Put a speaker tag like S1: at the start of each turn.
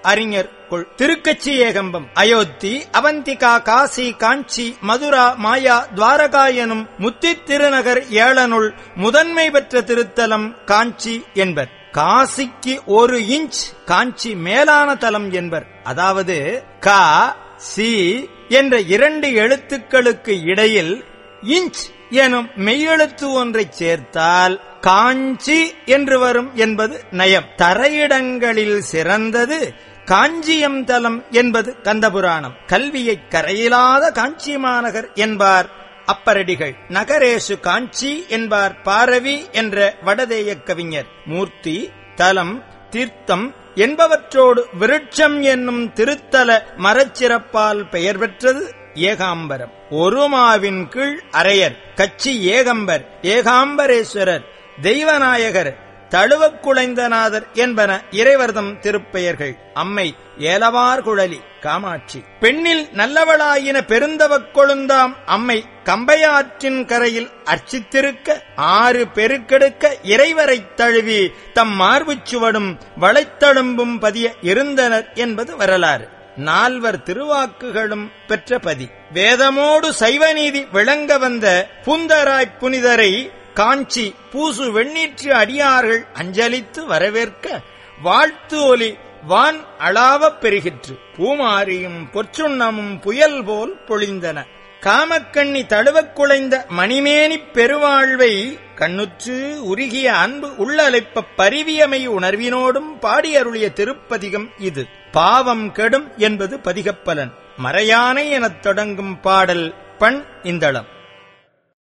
S1: அறிஞர் கொள் திருக்கச்சி ஏகம்பம் அயோத்தி அவந்திகா காசி காஞ்சி மதுரா மாயா துவாரகா எனும் முத்தி திருநகர் ஏழனுள் முதன்மை பெற்ற திருத்தலம் காஞ்சி என்பர் காசிக்கு ஒரு இன்ச் காஞ்சி மேலான தலம் என்பர் அதாவது கா சி என்ற இரண்டு எழுத்துக்களுக்கு இடையில் இன்ச் எனும் மெய்யெழுத்து ஒன்றை சேர்த்தால் காஞ்சி என்று வரும் என்பது நயம் தரையிடங்களில் சிறந்தது காஞ்சியம் தலம் என்பது கந்தபுராணம் கல்வியை கரையிலாத காஞ்சி மாநகர் என்பார் அப்பரடிகள் நகரேசு காஞ்சி என்பார் பாரவி என்ற வடதேய கவிஞர் மூர்த்தி தலம் தீர்த்தம் என்பவற்றோடு விருட்சம் என்னும் திருத்தல மரச்சிறப்பால் பெயர் பெற்றது ஏகாம்பரம் ஒருமாவின் கீழ் அரையர் கச்சி ஏகம்பர் ஏகாம்பரேஸ்வரர் தெய்வநாயகர் தழுவக்குழைந்தநாதர் என்பன இறைவர்தம் திருப்பெயர்கள் அம்மை ஏலவார் குழலி காமாட்சி பெண்ணில் நல்லவளாயின பெருந்தவக் கொழுந்தாம் அம்மை கம்பையாற்றின் கரையில் அர்ச்சித்திருக்க ஆறு பெருக்கெடுக்க இறைவரைத் தழுவி தம் மார்புச் சுவடும் வளைத்தழும்பும் பதிய இருந்தனர் என்பது வரலாறு நால்வர் திருவாக்குகளும் பெற்ற பதி வேதமோடு சைவநீதி விளங்க வந்த புந்தராய் புனிதரை காஞ்சி பூசு வெண்ணீற்று அடியார்கள் அஞ்சலித்து வரவேற்க வாழ்த்து ஒலி வான் அளாவப் பெருகிற்று பூமாரியும் பொற்சுண்ணமும் புயல் போல் பொழிந்தன காமக்கண்ணி தழுவக் குலைந்த மணிமேனிப் பெருவாழ்வை கண்ணுற்று உருகிய அன்பு உள்ளலைப்ப பரிவியமை உணர்வினோடும் பாடியருளிய திருப்பதிகம் இது பாவம் கெடும் என்பது பதிகப்பலன் மறையானை எனத் தொடங்கும் பாடல் பண் இந்தளம்